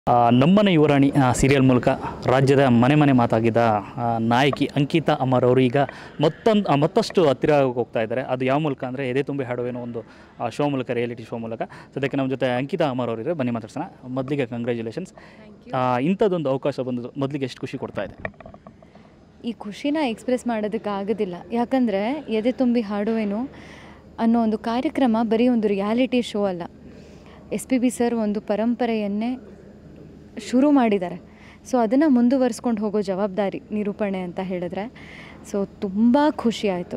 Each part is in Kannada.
ಆ, ನಮ್ಮನೆ ಯುವರಾಣಿ ಸೀರಿಯಲ್ ಮೂಲಕ ರಾಜ್ಯದ ಮನೆ ಮನೆ ಮಾತಾಗಿದ್ದ ಆ, ನಾಯಕಿ ಅಂಕಿತಾ ಅಮರ್ ಅವರು ಈಗ ಮತ್ತೊಂದು ಆ, ಮತ್ತಷ್ಟು ಹತ್ತಿರ ಹೋಗ್ತಾ ಇದ್ದಾರೆ ಅದು ಯಾವ ಮೂಲಕ ಅಂದರೆ ಎದೆ ತುಂಬಿ ಹಾಡುವೇನೋ ಒಂದು ಶೋ ಮೂಲಕ ರಿಯಾಲಿಟಿ ಶೋ ಮೂಲಕ ಸದ್ಯಕ್ಕೆ ನಮ್ಮ ಜೊತೆ ಅಂಕಿತಾ ಅಮರ್ ಅವರಿದ್ದಾರೆ ಬನ್ನಿ ಮಾತಾಡ್ಸೋಣ ಮೊದಲಿಗೆ ಕಂಗ್ರ್ಯಾಚುಲೇಷನ್ಸ್ ಇಂಥದ್ದೊಂದು ಅವಕಾಶ ಬಂದು ಮೊದಲಿಗೆ ಎಷ್ಟು ಖುಷಿ ಕೊಡ್ತಾ ಇದೆ ಈ ಖುಷಿನ ಎಕ್ಸ್ಪ್ರೆಸ್ ಮಾಡೋದಕ್ಕಾಗೋದಿಲ್ಲ ಯಾಕಂದರೆ ಎದೆ ತುಂಬಿ ಹಾಡುವೆನು ಅನ್ನೋ ಒಂದು ಕಾರ್ಯಕ್ರಮ ಬರೀ ಒಂದು ರಿಯಾಲಿಟಿ ಶೋ ಅಲ್ಲ ಎಸ್ ಪಿ ಬಿ ಸರ್ ಒಂದು ಪರಂಪರೆಯನ್ನೇ ಶುರು ಮಾಡಿದ್ದಾರೆ ಸೊ ಅದನ್ನು ಮುಂದುವರಿಸ್ಕೊಂಡು ಹೋಗೋ ಜವಾಬ್ದಾರಿ ನಿರೂಪಣೆ ಅಂತ ಹೇಳಿದ್ರೆ ಸೊ ತುಂಬ ಖುಷಿ ಆಯಿತು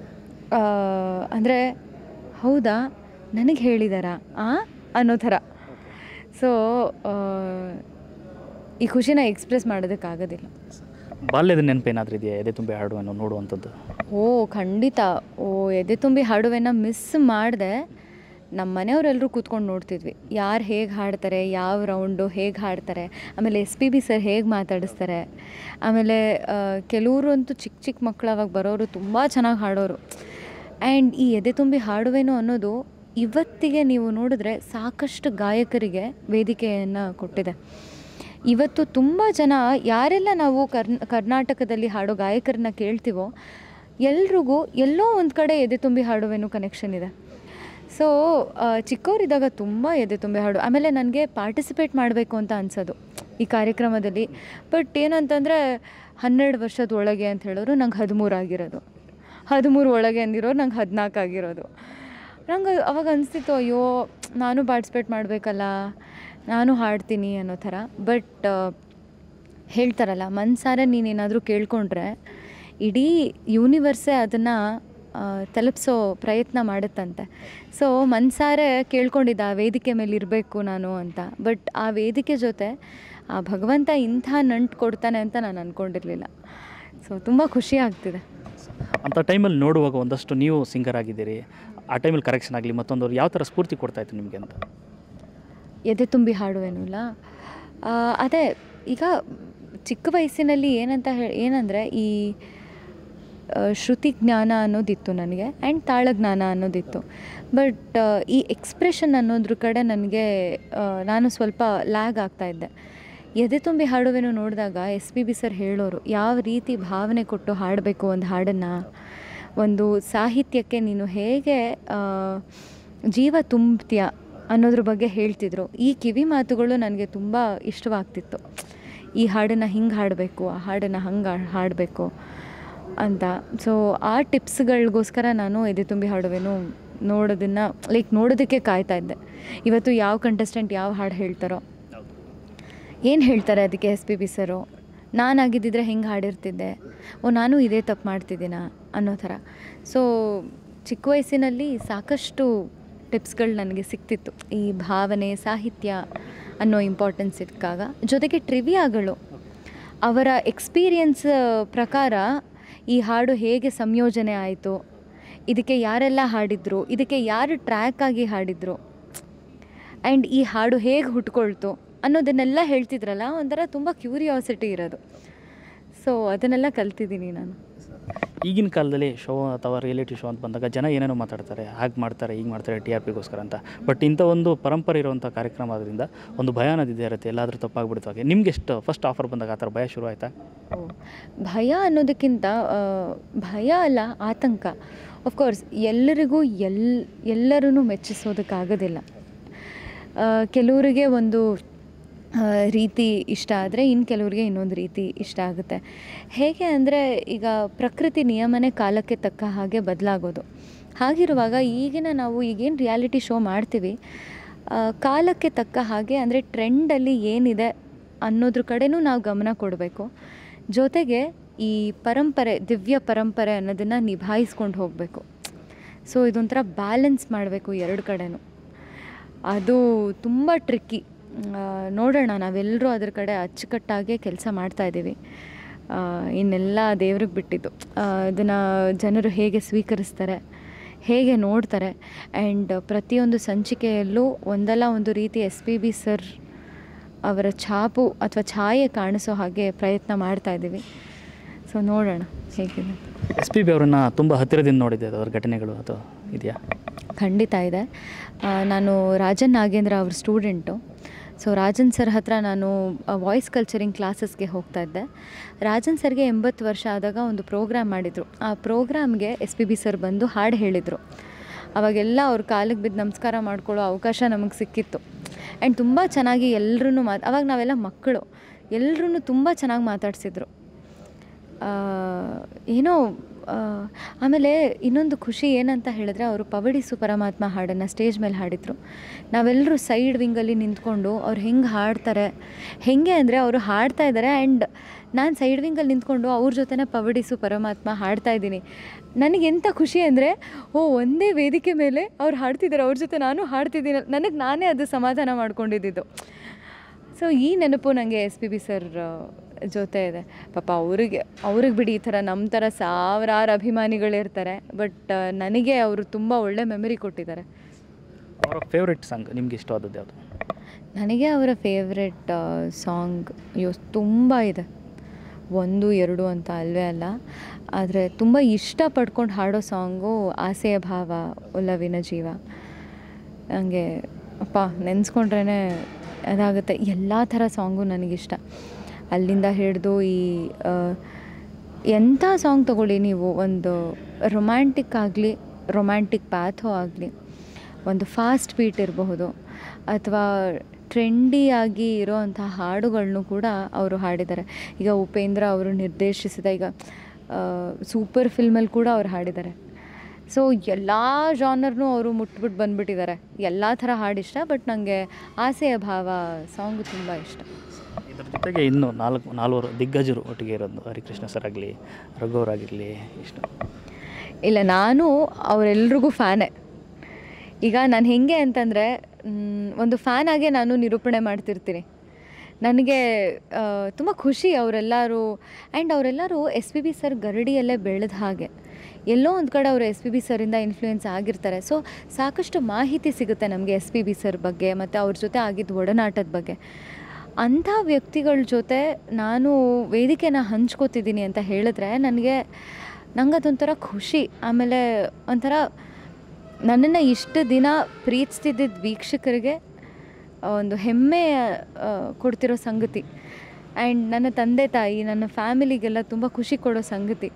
ಅಂದರೆ ಹೌದಾ ನನಗೆ ಹೇಳಿದಾರಾ ಆ ಅನ್ನೋ ಥರ ಸೊ ಈ ಖುಷಿನ ಎಕ್ಸ್ಪ್ರೆಸ್ ಮಾಡೋದಕ್ಕಾಗೋದಿಲ್ಲ ಬಾಲ್ಯದ ನೆನಪೇನಾದರೂ ಇದೆಯಾ ಎದೆ ತುಂಬಿ ಹಾಡುವೇನೋ ನೋಡುವಂಥದ್ದು ಓ ಖಂಡಿತ ಓ ಎದೆ ತುಂಬಿ ಹಾಡುವೆನ ಮಿಸ್ ಮಾಡಿದೆ ನಮ್ಮ ಮನೆಯವರೆಲ್ಲರೂ ಕೂತ್ಕೊಂಡು ನೋಡ್ತಿದ್ವಿ ಯಾರು ಹೇಗೆ ಹಾಡ್ತಾರೆ ಯಾವ ರೌಂಡು ಹೇಗೆ ಹಾಡ್ತಾರೆ ಆಮೇಲೆ ಎಸ್ ಪಿ ಬಿ ಸರ್ ಹೇಗೆ ಮಾತಾಡಿಸ್ತಾರೆ ಆಮೇಲೆ ಕೆಲವರು ಅಂತೂ ಚಿಕ್ಕ ಚಿಕ್ಕ ಮಕ್ಕಳು ಅವಾಗ ಬರೋರು ತುಂಬ ಚೆನ್ನಾಗಿ ಹಾಡೋರು ಆ್ಯಂಡ್ ಈ ಎದೆ ತುಂಬಿ ಹಾಡುವೆನು ಅನ್ನೋದು ಇವತ್ತಿಗೆ ನೀವು ನೋಡಿದ್ರೆ ಸಾಕಷ್ಟು ಗಾಯಕರಿಗೆ ವೇದಿಕೆಯನ್ನು ಕೊಟ್ಟಿದೆ ಇವತ್ತು ತುಂಬ ಜನ ಯಾರೆಲ್ಲ ನಾವು ಕರ್ನ್ ಕರ್ನಾಟಕದಲ್ಲಿ ಹಾಡೋ ಗಾಯಕರನ್ನ ಕೇಳ್ತೀವೋ ಎಲ್ರಿಗೂ ಎಲ್ಲೋ ಒಂದು ಕಡೆ ಎದೆ ತುಂಬಿ ಹಾಡುವೇನು ಕನೆಕ್ಷನ್ ಇದೆ ಸೊ ಚಿಕ್ಕವರಿದ್ದಾಗ ತುಂಬ ಎದೆ ತುಂಬಿ ಹಾಡು ಆಮೇಲೆ ನನಗೆ ಪಾರ್ಟಿಸಿಪೇಟ್ ಮಾಡಬೇಕು ಅಂತ ಅನ್ಸೋದು ಈ ಕಾರ್ಯಕ್ರಮದಲ್ಲಿ ಬಟ್ ಏನಂತಂದರೆ ಹನ್ನೆರಡು ವರ್ಷದ ಒಳಗೆ ಅಂತ ಹೇಳೋರು ನಂಗೆ ಹದಿಮೂರು ಆಗಿರೋದು ಹದಿಮೂರು ಒಳಗೆ ಅಂದಿರೋರು ನಂಗೆ ಹದಿನಾಲ್ಕು ಆಗಿರೋದು ನಂಗೆ ಅವಾಗ ಅನಿಸ್ತಿತ್ತು ಅಯ್ಯೋ ನಾನು ಪಾರ್ಟಿಸಿಪೇಟ್ ಮಾಡಬೇಕಲ್ಲ ನಾನು ಹಾಡ್ತೀನಿ ಅನ್ನೋ ಥರ ಬಟ್ ಹೇಳ್ತಾರಲ್ಲ ಮನ್ಸಾರೆ ನೀನೇನಾದರೂ ಕೇಳ್ಕೊಂಡ್ರೆ ಇಡೀ ಯೂನಿವರ್ಸೇ ಅದನ್ನು ತಲುಪಿಸೋ ಪ್ರಯತ್ನ ಮಾಡುತ್ತಂತೆ ಸೊ ಮನ್ಸಾರೆ ಕೇಳ್ಕೊಂಡಿದ್ದ ಆ ವೇದಿಕೆ ಮೇಲೆ ಇರಬೇಕು ನಾನು ಅಂತ ಬಟ್ ಆ ವೇದಿಕೆ ಜೊತೆ ಆ ಭಗವಂತ ಇಂಥ ನಂಟು ಕೊಡ್ತಾನೆ ಅಂತ ನಾನು ಅಂದ್ಕೊಂಡಿರಲಿಲ್ಲ ಸೊ ತುಂಬ ಖುಷಿ ಆಗ್ತಿದೆ ಅಂಥ ಟೈಮಲ್ಲಿ ನೋಡುವಾಗ ಒಂದಷ್ಟು ನೀವು ಸಿಂಗರ್ ಆಗಿದ್ದೀರಿ ಆ ಟೈಮಲ್ಲಿ ಕರೆಕ್ಷನ್ ಆಗಲಿ ಮತ್ತೊಂದು ಯಾವ ಥರ ಸ್ಫೂರ್ತಿ ಕೊಡ್ತಾ ಇತ್ತು ನಿಮಗೆ ಅಂತ ಎದೆ ತುಂಬಿ ಹಾಡುವೇನು ಇಲ್ಲ ಆ, ಅದೇ ಈಗ ಚಿಕ್ಕ ವಯಸ್ಸಿನಲ್ಲಿ ಏನಂತ ಹೇಳಿ ಏನಂದರೆ ಈ ಆ, ಶ್ರುತಿ ಜ್ಞಾನ ಅನ್ನೋದಿತ್ತು ನನಗೆ ಆ್ಯಂಡ್ ತಾಳಜ್ಞಾನ ಅನ್ನೋದಿತ್ತು ಬಟ್ ಈ ಎಕ್ಸ್ಪ್ರೆಷನ್ ಅನ್ನೋದ್ರ ಕಡೆ ನನಗೆ ಆ, ನಾನು ಸ್ವಲ್ಪ ಲ್ಯಾಗ್ ಆಗ್ತಾಯಿದ್ದೆ ಎದೆ ತುಂಬಿ ಹಾಡುವೆನು ನೋಡಿದಾಗ ಎಸ್ ಪಿ ಬಿ ಸರ್ ಹೇಳೋರು ಯಾವ ರೀತಿ ಭಾವನೆ ಕೊಟ್ಟು ಹಾಡಬೇಕು ಒಂದು ಹಾಡನ್ನು ಒಂದು ಸಾಹಿತ್ಯಕ್ಕೆ ನೀನು ಹೇಗೆ ಆ, ಜೀವ ತುಂಬ್ತೀಯ ಅನ್ನೋದ್ರ ಬಗ್ಗೆ ಹೇಳ್ತಿದ್ರು ಈ ಕಿವಿ ಮಾತುಗಳು ನನಗೆ ತುಂಬ ಇಷ್ಟವಾಗ್ತಿತ್ತು ಈ ಹಾಡನ್ನು ಹಿಂಗೆ ಹಾಡಬೇಕು ಆ ಹಾಡನ್ನು ಹಂಗೆ ಹಾಡಬೇಕು ಅಂತ ಸೊ ಆ ಟಿಪ್ಸ್ಗಳಿಗೋಸ್ಕರ ನಾನು ಎದೆ ತುಂಬಿ ಹಾಡುವೆನು ನೋಡೋದನ್ನು ಲೈಕ್ ನೋಡೋದಕ್ಕೆ ಕಾಯ್ತಾ ಇದ್ದೆ ಇವತ್ತು ಯಾವ ಕಂಟೆಸ್ಟೆಂಟ್ ಯಾವ ಹಾಡು ಹೇಳ್ತಾರೋ ಏನು ಹೇಳ್ತಾರೆ ಅದಕ್ಕೆ ಎಸ್ ಪಿ ಬಿ ಸರು ನಾನಾಗಿದ್ದಿದ್ರೆ ಹೆಂಗೆ ಹಾಡಿರ್ತಿದ್ದೆ ಓ ನಾನು ಇದೇ ತಪ್ಪು ಮಾಡ್ತಿದ್ದೀನಾ ಅನ್ನೋ ಥರ ಸೊ ಚಿಕ್ಕ ವಯಸ್ಸಿನಲ್ಲಿ ಸಾಕಷ್ಟು ಟಿಪ್ಸ್ಗಳು ನನಗೆ ಸಿಕ್ತಿತ್ತು ಈ ಭಾವನೆ ಸಾಹಿತ್ಯ ಅನ್ನೋ ಇಂಪಾರ್ಟೆನ್ಸ್ ಸಿಕ್ಕಾಗ ಜೊತೆಗೆ ಟ್ರಿವಿಯಾಗಳು ಅವರ ಎಕ್ಸ್ಪೀರಿಯನ್ಸ್ ಪ್ರಕಾರ ಈ ಹಾಡು ಹೇಗೆ ಸಂಯೋಜನೆ ಆಯಿತು ಇದಕ್ಕೆ ಯಾರೆಲ್ಲ ಹಾಡಿದ್ರು ಇದಕ್ಕೆ ಯಾರು ಟ್ರ್ಯಾಕ್ ಆಗಿ ಹಾಡಿದ್ರು ಆ್ಯಂಡ್ ಈ ಹಾಡು ಹೇಗೆ ಹುಟ್ಕೊಳ್ತು ಅನ್ನೋದನ್ನೆಲ್ಲ ಹೇಳ್ತಿದ್ರಲ್ಲ ಒಂಥರ ತುಂಬ ಕ್ಯೂರಿಯಾಸಿಟಿ ಇರೋದು ಸೊ ಅದನ್ನೆಲ್ಲ ಕಲ್ತಿದ್ದೀನಿ ನಾನು ಈಗಿನ ಕಾಲದಲ್ಲಿ ಶೋ ಅಥವಾ ರಿಯಾಲಿಟಿ ಶೋ ಅಂತ ಬಂದಾಗ ಜನ ಏನೇನೋ ಮಾತಾಡ್ತಾರೆ ಹಾಗೆ ಮಾಡ್ತಾರೆ ಹೀಗೆ ಮಾಡ್ತಾರೆ ಟಿ ಆರ್ ಪಿಗೋಸ್ಕರ ಅಂತ ಬಟ್ ಇಂಥ ಒಂದು ಪರಂಪರೆ ಇರುವಂಥ ಕಾರ್ಯಕ್ರಮ ಆದ್ರಿಂದ ಒಂದು ಭಯ ಅನ್ನೋದಿದೆ ಇರುತ್ತೆ ಎಲ್ಲಾದರೂ ತಪ್ಪಾಗ್ಬಿಡ್ತು ಹಾಗೆ ನಿಮ್ಗೆ ಎಷ್ಟು ಫಸ್ಟ್ ಆಫರ್ ಬಂದಾಗ ಆ ಥರ ಭಯ ಶುರು ಆಯಿತಾ ಓ ಭಯ ಅನ್ನೋದಕ್ಕಿಂತ ಆ, ಭಯ ಅಲ್ಲ ಆತಂಕ ಕೋರ್ಸ್ ಎಲ್ಲರಿಗೂ ಎಲ್ ಎಲ್ಲರೂ ಮೆಚ್ಚಿಸೋದಕ್ಕಾಗೋದಿಲ್ಲ ಆ, ಕೆಲವರಿಗೆ ಒಂದು ಆ, ರೀತಿ ಇಷ್ಟ ಆದರೆ ಇನ್ನು ಕೆಲವರಿಗೆ ಇನ್ನೊಂದು ರೀತಿ ಇಷ್ಟ ಆಗುತ್ತೆ ಹೇಗೆ ಅಂದರೆ ಈಗ ಪ್ರಕೃತಿ ನಿಯಮನೇ ಕಾಲಕ್ಕೆ ತಕ್ಕ ಹಾಗೆ ಬದಲಾಗೋದು ಹಾಗಿರುವಾಗ ಈಗಿನ ನಾವು ಈಗೇನು ರಿಯಾಲಿಟಿ ಶೋ ಮಾಡ್ತೀವಿ ಆ, ಕಾಲಕ್ಕೆ ತಕ್ಕ ಹಾಗೆ ಅಂದರೆ ಟ್ರೆಂಡಲ್ಲಿ ಏನಿದೆ ಅನ್ನೋದ್ರ ಕಡೆನೂ ನಾವು ಗಮನ ಕೊಡಬೇಕು ಜೊತೆಗೆ ಈ ಪರಂಪರೆ ದಿವ್ಯ ಪರಂಪರೆ ಅನ್ನೋದನ್ನು ನಿಭಾಯಿಸ್ಕೊಂಡು ಹೋಗಬೇಕು ಸೊ ಇದೊಂಥರ ಬ್ಯಾಲೆನ್ಸ್ ಮಾಡಬೇಕು ಎರಡು ಕಡೆನೂ ಅದು ತುಂಬ ಟ್ರಿಕ್ಕಿ ನೋಡೋಣ ನಾವೆಲ್ಲರೂ ಅದ್ರ ಕಡೆ ಅಚ್ಚುಕಟ್ಟಾಗೆ ಕೆಲಸ ಮಾಡ್ತಾಯಿದ್ದೀವಿ ಇನ್ನೆಲ್ಲ ದೇವ್ರಿಗೆ ಬಿಟ್ಟಿದ್ದು ಅದನ್ನು ಜನರು ಹೇಗೆ ಸ್ವೀಕರಿಸ್ತಾರೆ ಹೇಗೆ ನೋಡ್ತಾರೆ ಆ್ಯಂಡ್ ಪ್ರತಿಯೊಂದು ಸಂಚಿಕೆಯಲ್ಲೂ ಒಂದಲ್ಲ ಒಂದು ರೀತಿ ಎಸ್ ಪಿ ಬಿ ಸರ್ ಅವರ ಛಾಪು ಅಥವಾ ಛಾಯೆ ಕಾಣಿಸೋ ಹಾಗೆ ಪ್ರಯತ್ನ ಮಾಡ್ತಾ ಇದ್ದೀವಿ ಸೊ ನೋಡೋಣ ಹೇಗಿದೆ ಎಸ್ ಪಿ ಬಿ ಅವರನ್ನು ತುಂಬ ಹತ್ತಿರದಿಂದ ನೋಡಿದ್ದೆ ಅದರ ಘಟನೆಗಳು ಅಥವಾ ಇದೆಯಾ ಖಂಡಿತ ಇದೆ ಆ, ನಾನು ರಾಜನ್ ನಾಗೇಂದ್ರ ಅವ್ರ ಸ್ಟೂಡೆಂಟು ಸೊ ರಾಜನ್ ಸರ್ ಹತ್ರ ನಾನು ವಾಯ್ಸ್ ಕಲ್ಚರಿಂಗ್ ಕ್ಲಾಸಸ್ಗೆ ಹೋಗ್ತಾ ಇದ್ದೆ ರಾಜನ್ ಸರ್ಗೆ ಎಂಬತ್ತು ವರ್ಷ ಆದಾಗ ಒಂದು ಪ್ರೋಗ್ರಾಮ್ ಮಾಡಿದರು ಆ ಪ್ರೋಗ್ರಾಮ್ಗೆ ಎಸ್ ಪಿ ಬಿ ಸರ್ ಬಂದು ಹಾಡು ಹೇಳಿದರು ಅವಾಗೆಲ್ಲ ಅವ್ರ ಕಾಲಿಗೆ ಬಿದ್ದು ನಮಸ್ಕಾರ ಮಾಡ್ಕೊಳ್ಳೋ ಅವಕಾಶ ನಮಗೆ ಸಿಕ್ಕಿತ್ತು ಆ್ಯಂಡ್ ತುಂಬ ಚೆನ್ನಾಗಿ ಎಲ್ಲರೂ ಮಾತು ಅವಾಗ ನಾವೆಲ್ಲ ಮಕ್ಕಳು ಎಲ್ಲರೂ ತುಂಬ ಚೆನ್ನಾಗಿ ಮಾತಾಡ್ಸಿದ್ರು ಆ, ಏನೋ ಆ, ಆಮೇಲೆ ಇನ್ನೊಂದು ಖುಷಿ ಏನಂತ ಹೇಳಿದ್ರೆ ಅವರು ಪವಡಿಸು ಪರಮಾತ್ಮ ಹಾಡನ್ನು ಸ್ಟೇಜ್ ಮೇಲೆ ಹಾಡಿದರು ನಾವೆಲ್ಲರೂ ಸೈಡ್ ವಿಂಗಲ್ಲಿ ನಿಂತ್ಕೊಂಡು ಅವ್ರು ಹೆಂಗೆ ಹಾಡ್ತಾರೆ ಹೆಂಗೆ ಅಂದರೆ ಅವರು ಹಾಡ್ತಾ ಇದ್ದಾರೆ ಆ್ಯಂಡ್ ನಾನು ಸೈಡ್ ವಿಂಗಲ್ಲಿ ನಿಂತ್ಕೊಂಡು ಅವ್ರ ಜೊತೆನೇ ಪವಡಿಸು ಪರಮಾತ್ಮ ಹಾಡ್ತಾ ಇದ್ದೀನಿ ನನಗೆ ಎಂಥ ಖುಷಿ ಅಂದರೆ ಓ ಒಂದೇ ವೇದಿಕೆ ಮೇಲೆ ಅವ್ರು ಹಾಡ್ತಿದ್ದಾರೆ ಅವ್ರ ಜೊತೆ ನಾನು ಹಾಡ್ತಿದ್ದೀನಿ ನನಗೆ ನಾನೇ ಅದು ಸಮಾಧಾನ ಮಾಡ್ಕೊಂಡಿದ್ದಿದ್ದು ಸೊ ಈ ನೆನಪು ನನಗೆ ಎಸ್ ಪಿ ಬಿ ಸರ್ ಜೊತೆ ಇದೆ ಪಾಪ ಅವ್ರಿಗೆ ಅವ್ರಿಗೆ ಬಿಡಿ ಈ ಥರ ನಮ್ಮ ಥರ ಸಾವಿರಾರು ಅಭಿಮಾನಿಗಳಿರ್ತಾರೆ ಬಟ್ ನನಗೆ ಅವರು ತುಂಬ ಒಳ್ಳೆ ಮೆಮರಿ ಕೊಟ್ಟಿದ್ದಾರೆ ಅವರ ಫೇವ್ರೆಟ್ ಸಾಂಗ್ ನಿಮ್ಗೆ ಇಷ್ಟವಾದದ್ದು ಯಾವುದು ನನಗೆ ಅವರ ಫೇವ್ರೆಟ್ ಸಾಂಗ್ ಯೋ ತುಂಬ ಇದೆ ಒಂದು ಎರಡು ಅಂತ ಅಲ್ವೇ ಅಲ್ಲ ಆದರೆ ತುಂಬ ಇಷ್ಟಪಡ್ಕೊಂಡು ಹಾಡೋ ಸಾಂಗು ಆಸೆಯ ಭಾವ ಒಲವಿನ ಜೀವ ನನಗೆ ಅಪ್ಪ ನೆನೆಸ್ಕೊಂಡ್ರೇ ಅದಾಗುತ್ತೆ ಎಲ್ಲ ಥರ ಸಾಂಗು ನನಗಿಷ್ಟ ಅಲ್ಲಿಂದ ಹಿಡಿದು ಈ ಆ, ಎಂಥ ಸಾಂಗ್ ತಗೊಳ್ಳಿ ನೀವು ಒಂದು ರೊಮ್ಯಾಂಟಿಕ್ ಆಗಲಿ ರೊಮ್ಯಾಂಟಿಕ್ ಪ್ಯಾಥೋ ಆಗಲಿ ಒಂದು ಫಾಸ್ಟ್ ಬೀಟ್ ಇರಬಹುದು ಅಥವಾ ಟ್ರೆಂಡಿಯಾಗಿ ಇರೋವಂಥ ಹಾಡುಗಳನ್ನು ಕೂಡ ಅವರು ಹಾಡಿದ್ದಾರೆ ಈಗ ಉಪೇಂದ್ರ ಅವರು ನಿರ್ದೇಶಿಸಿದ ಈಗ ಸೂಪರ್ ಫಿಲ್ಮಲ್ಲಿ ಕೂಡ ಅವ್ರು ಹಾಡಿದ್ದಾರೆ ಸೊ ಎಲ್ಲ ಜಾನರ್ನೂ ಅವರು ಮುಟ್ಬಿಟ್ಟು ಬಂದ್ಬಿಟ್ಟಿದ್ದಾರೆ ಎಲ್ಲ ಥರ ಹಾಡು ಇಷ್ಟ ಬಟ್ ನನಗೆ ಆಸೆಯ ಭಾವ ಸಾಂಗು ತುಂಬ ಇಷ್ಟ ಇದ್ರ ಜೊತೆಗೆ ಇನ್ನು ನಾಲ್ಕು ನಾಲ್ವರು ದಿಗ್ಗಜರು ಒಟ್ಟಿಗೆ ಇರೋದು ಹರಿಕೃಷ್ಣ ಸರ್ ಆಗಲಿ ರಘುವರಾಗಿರಲಿ ಇಷ್ಟು ಇಲ್ಲ ನಾನು ಅವರೆಲ್ರಿಗೂ ಫ್ಯಾನೇ ಈಗ ನಾನು ಹೆಂಗೆ ಅಂತಂದರೆ ಒಂದು ಫ್ಯಾನ್ ಆಗೇ ನಾನು ನಿರೂಪಣೆ ಮಾಡ್ತಿರ್ತೀನಿ ನನಗೆ ತುಂಬ ಖುಷಿ ಅವರೆಲ್ಲರೂ ಆ್ಯಂಡ್ ಅವರೆಲ್ಲರೂ ಎಸ್ ಪಿ ಬಿ ಸರ್ ಗರಡಿಯಲ್ಲೇ ಬೆಳೆದ ಹಾಗೆ ಎಲ್ಲೋ ಒಂದು ಕಡೆ ಅವರು ಎಸ್ ಪಿ ಬಿ ಸರಿಂದ ಇನ್ಫ್ಲೂಯೆನ್ಸ್ ಆಗಿರ್ತಾರೆ ಸೊ ಸಾಕಷ್ಟು ಮಾಹಿತಿ ಸಿಗುತ್ತೆ ನಮಗೆ ಎಸ್ ಪಿ ಬಿ ಸರ್ ಬಗ್ಗೆ ಮತ್ತು ಅವ್ರ ಜೊತೆ ಆಗಿದ್ದ ಒಡನಾಟದ ಬಗ್ಗೆ ಅಂಥ ವ್ಯಕ್ತಿಗಳ ಜೊತೆ ನಾನು ವೇದಿಕೆನ ಹಂಚ್ಕೋತಿದ್ದೀನಿ ಅಂತ ಹೇಳಿದ್ರೆ ನನಗೆ ನಂಗೆ ಅದೊಂಥರ ಖುಷಿ ಆಮೇಲೆ ಒಂಥರ ನನ್ನನ್ನು ಇಷ್ಟು ದಿನ ಪ್ರೀತಿಸ್ತಿದ್ದಿದ್ದ ವೀಕ್ಷಕರಿಗೆ ಒಂದು ಹೆಮ್ಮೆ ಆ, ಕೊಡ್ತಿರೋ ಸಂಗತಿ ಆ್ಯಂಡ್ ನನ್ನ ತಂದೆ ತಾಯಿ ನನ್ನ ಫ್ಯಾಮಿಲಿಗೆಲ್ಲ ತುಂಬ ಖುಷಿ ಕೊಡೋ ಸಂಗತಿ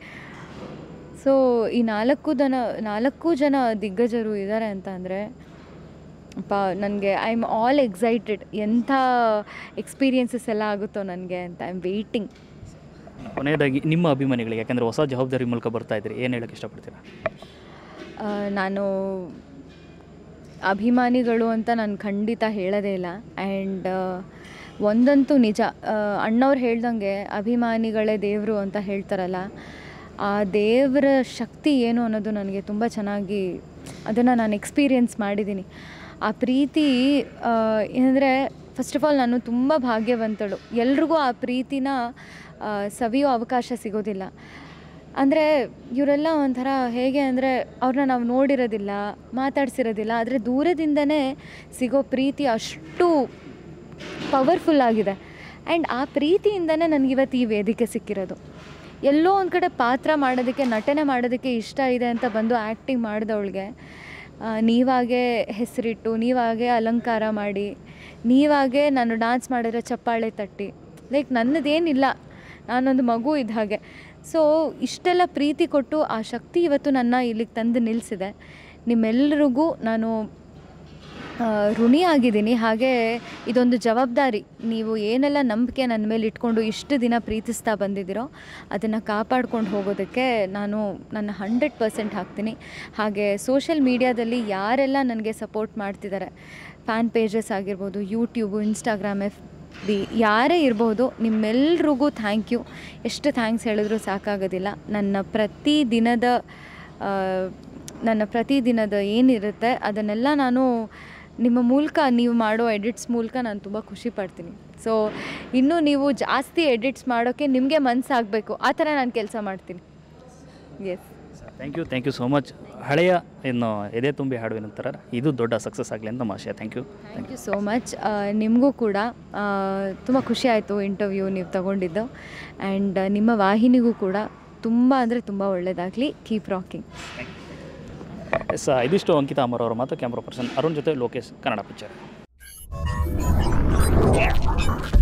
ಸೊ ಈ ನಾಲ್ಕು ಜನ ನಾಲ್ಕು ಜನ ದಿಗ್ಗಜರು ಇದ್ದಾರೆ ಅಂತ ಅಂದರೆ ಅಪ್ಪ ನನಗೆ ಐ ಆಮ್ ಆಲ್ ಎಕ್ಸೈಟೆಡ್ ಎಂಥ ಎಕ್ಸ್ಪೀರಿಯನ್ಸಸ್ ಎಲ್ಲ ಆಗುತ್ತೋ ನನಗೆ ಅಂತ ಐ ಆಮ್ ವೆಯ್ಟಿಂಗ್ ಕೊನೆಯದಾಗಿ ನಿಮ್ಮ ಅಭಿಮಾನಿಗಳಿಗೆ ಯಾಕಂದರೆ ಹೊಸ ಜವಾಬ್ದಾರಿ ಮೂಲಕ ಬರ್ತಾ ಇದ್ರಿ ಏನು ಹೇಳಕ್ಕೆ ಇಷ್ಟಪಡ್ತೀರಾ ನಾನು ಅಭಿಮಾನಿಗಳು ಅಂತ ನಾನು ಖಂಡಿತ ಹೇಳೋದೇ ಇಲ್ಲ ಆ್ಯಂಡ್ ಒಂದಂತೂ ನಿಜ ಆ, ಅಣ್ಣವ್ರು ಹೇಳ್ದಂಗೆ ಅಭಿಮಾನಿಗಳೇ ದೇವರು ಅಂತ ಹೇಳ್ತಾರಲ್ಲ ಆ ದೇವರ ಶಕ್ತಿ ಏನು ಅನ್ನೋದು ನನಗೆ ತುಂಬ ಚೆನ್ನಾಗಿ ಅದನ್ನು ನಾನು ಎಕ್ಸ್ಪೀರಿಯೆನ್ಸ್ ಮಾಡಿದ್ದೀನಿ ಆ ಪ್ರೀತಿ ಆ, ಏನಂದರೆ ಫಸ್ಟ್ ಆಫ್ ಆಲ್ ನಾನು ತುಂಬ ಭಾಗ್ಯವಂತಳು ಎಲ್ರಿಗೂ ಆ ಪ್ರೀತಿನ ಆ, ಸವಿಯೋ ಅವಕಾಶ ಸಿಗೋದಿಲ್ಲ ಅಂದರೆ ಇವರೆಲ್ಲ ಒಂಥರ ಹೇಗೆ ಅಂದರೆ ಅವ್ರನ್ನ ನಾವು ನೋಡಿರೋದಿಲ್ಲ ಮಾತಾಡ್ಸಿರೋದಿಲ್ಲ ಆದರೆ ದೂರದಿಂದನೇ ಸಿಗೋ ಪ್ರೀತಿ ಅಷ್ಟು ಪವರ್ಫುಲ್ ಆಗಿದೆ ಆ್ಯಂಡ್ ಆ ಪ್ರೀತಿಯಿಂದನೇ ನನಗಿವತ್ತು ಈ ವೇದಿಕೆ ಸಿಕ್ಕಿರೋದು ಎಲ್ಲೋ ಒಂದು ಕಡೆ ಪಾತ್ರ ಮಾಡೋದಕ್ಕೆ ನಟನೆ ಮಾಡೋದಕ್ಕೆ ಇಷ್ಟ ಇದೆ ಅಂತ ಬಂದು ಆ್ಯಕ್ಟಿಂಗ್ ಮಾಡಿದವಳಿಗೆ ನೀವಾಗೆ ಹೆಸರಿಟ್ಟು ನೀವಾಗೆ ಅಲಂಕಾರ ಮಾಡಿ ನೀವಾಗೆ ನಾನು ಡಾನ್ಸ್ ಮಾಡಿದ್ರೆ ಚಪ್ಪಾಳೆ ತಟ್ಟಿ ಲೈಕ್ ನನ್ನದೇನಿಲ್ಲ ನಾನೊಂದು ಮಗು ಇದ್ದ ಹಾಗೆ ಸೊ ಇಷ್ಟೆಲ್ಲ ಪ್ರೀತಿ ಕೊಟ್ಟು ಆ ಶಕ್ತಿ ಇವತ್ತು ನನ್ನ ಇಲ್ಲಿಗೆ ತಂದು ನಿಲ್ಲಿಸಿದೆ ನಿಮ್ಮೆಲ್ಲರಿಗೂ ನಾನು ಆ, ಋಣಿಯಾಗಿದ್ದೀನಿ ಹಾಗೆ ಇದೊಂದು ಜವಾಬ್ದಾರಿ ನೀವು ಏನೆಲ್ಲ ನಂಬಿಕೆ ನನ್ನ ಮೇಲೆ ಇಟ್ಕೊಂಡು ಇಷ್ಟು ದಿನ ಪ್ರೀತಿಸ್ತಾ ಬಂದಿದ್ದೀರೋ ಅದನ್ನು ಕಾಪಾಡ್ಕೊಂಡು ಹೋಗೋದಕ್ಕೆ ನಾನು ನನ್ನ ಹಂಡ್ರೆಡ್ ಪರ್ಸೆಂಟ್ ಹಾಕ್ತೀನಿ ಹಾಗೆ ಸೋಷಿಯಲ್ ಮೀಡ್ಯಾದಲ್ಲಿ ಯಾರೆಲ್ಲ ನನಗೆ ಸಪೋರ್ಟ್ ಮಾಡ್ತಿದ್ದಾರೆ ಫ್ಯಾನ್ ಪೇಜಸ್ ಆಗಿರ್ಬೋದು ಯೂಟ್ಯೂಬು ಇನ್ಸ್ಟಾಗ್ರಾಮ್ ಎಫ್ ಬಿ ಯಾರೇ ಇರ್ಬೋದು ನಿಮ್ಮೆಲ್ರಿಗೂ ಥ್ಯಾಂಕ್ ಯು ಎಷ್ಟು ಥ್ಯಾಂಕ್ಸ್ ಹೇಳಿದ್ರೂ ಸಾಕಾಗೋದಿಲ್ಲ ನನ್ನ ಪ್ರತಿ ದಿನದ ಆ, ನನ್ನ ಪ್ರತಿದಿನದ ಏನಿರುತ್ತೆ ಅದನ್ನೆಲ್ಲ ನಾನು ನಿಮ್ಮ ಮೂಲಕ ನೀವು ಮಾಡೋ ಎಡಿಟ್ಸ್ ಮೂಲಕ ನಾನು ತುಂಬ ಖುಷಿ ಪಡ್ತೀನಿ ಸೊ ಇನ್ನೂ ನೀವು ಜಾಸ್ತಿ ಎಡಿಟ್ಸ್ ಮಾಡೋಕ್ಕೆ ನಿಮಗೆ ಮನಸ್ಸಾಗಬೇಕು ಆ ಥರ ನಾನು ಕೆಲಸ ಮಾಡ್ತೀನಿ yes thank you thank you so much ಹಳೆಯ ಇನ್ನು ಎದೆ ತುಂಬಿ ಹಾಡುವಿನ ಥರ ಇದು ದೊಡ್ಡ ಸಕ್ಸಸ್ ಆಗಲಿ ಅಂತ ನಮ್ಮ ಆಶಯ thank you thank you so much ನಿಮಗೂ ಕೂಡ ತುಂಬ ಖುಷಿ ಆಯಿತು ಇಂಟರ್ವ್ಯೂ ನೀವು ತಗೊಂಡಿದ್ದು ಆ್ಯಂಡ್ ನಿಮ್ಮ ವಾಹಿನಿಗೂ ಕೂಡ ತುಂಬ ಅಂದರೆ ತುಂಬ ಒಳ್ಳೆಯದಾಗಲಿ ಕೀಪ್ ರಾಕಿಂಗ್ ಎಸ್ ಇದಿಷ್ಟು ಅಂಕಿತಾ ಅಮರ್ ಅವರ ಮಾತು ಕ್ಯಾಮ್ರಾ ಪರ್ಸನ್ ಅರುಣ್ ಜೊತೆ Lokesh Kannada picture Thank you.